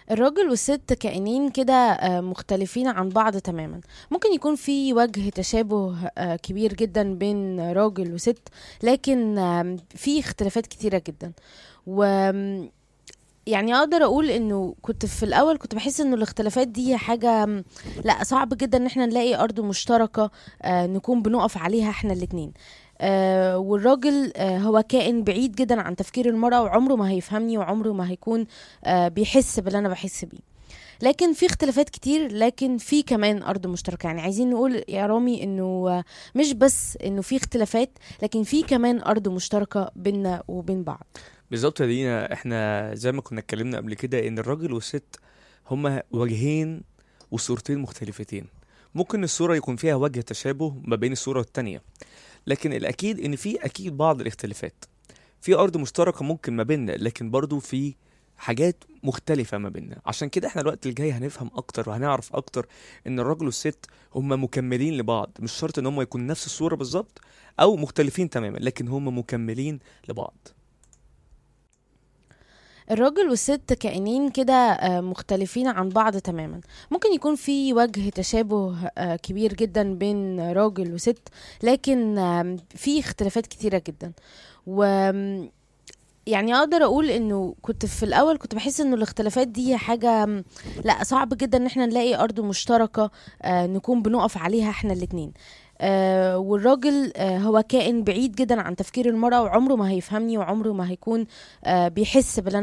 الراجل والست كائنين كده آه، مختلفين عن بعض تماما ممكن يكون في وجه تشابه آه، كبير جدا بين راجل وست لكن آم، في اختلافات كتيرة جدا و آم، يعني اقدر اقول انه كنت في الاول كنت بحس انه الاختلافات دي حاجة آم، لا صعب جدا ان احنا نلاقي ارض مشتركة آه، نكون بنقف عليها احنا الاتنين آه والراجل آه هو كائن بعيد جدا عن تفكير المرأة وعمره ما هيفهمني وعمره ما هيكون آه بيحس باللي أنا بحس بيه لكن في اختلافات كتير لكن في كمان أرض مشتركة يعني عايزين نقول يا رامي إنه آه، مش بس إنه في اختلافات لكن في كمان أرض مشتركة بيننا وبين بعض بالظبط يا دينا احنا زي ما كنا اتكلمنا قبل كده ان الراجل والست هما وجهين وصورتين مختلفتين ممكن الصورة يكون فيها وجه تشابه ما بين الصورة والتانية لكن الأكيد إن في أكيد بعض الاختلافات في أرض مشتركة ممكن ما بيننا لكن برضو في حاجات مختلفة ما بيننا عشان كده احنا الوقت الجاي هنفهم أكتر وهنعرف أكتر إن الراجل والست هما مكملين لبعض مش شرط إن هما يكون نفس الصورة بالظبط أو مختلفين تماما لكن هما مكملين لبعض الراجل والست كائنين كده آه، مختلفين عن بعض تماما ممكن يكون في وجه تشابه آه، كبير جدا بين راجل وست لكن آم، في اختلافات كتيرة جدا و آم، يعني اقدر اقول انه كنت في الاول كنت بحس انه الاختلافات دي حاجة آم، لا صعب جدا ان احنا نلاقي ارض مشتركة آه، نكون بنقف عليها احنا الاتنين آه والراجل آه هو كائن بعيد جدا عن تفكير المرأة وعمره ما هيفهمني وعمره ما هيكون آه بيحس باللي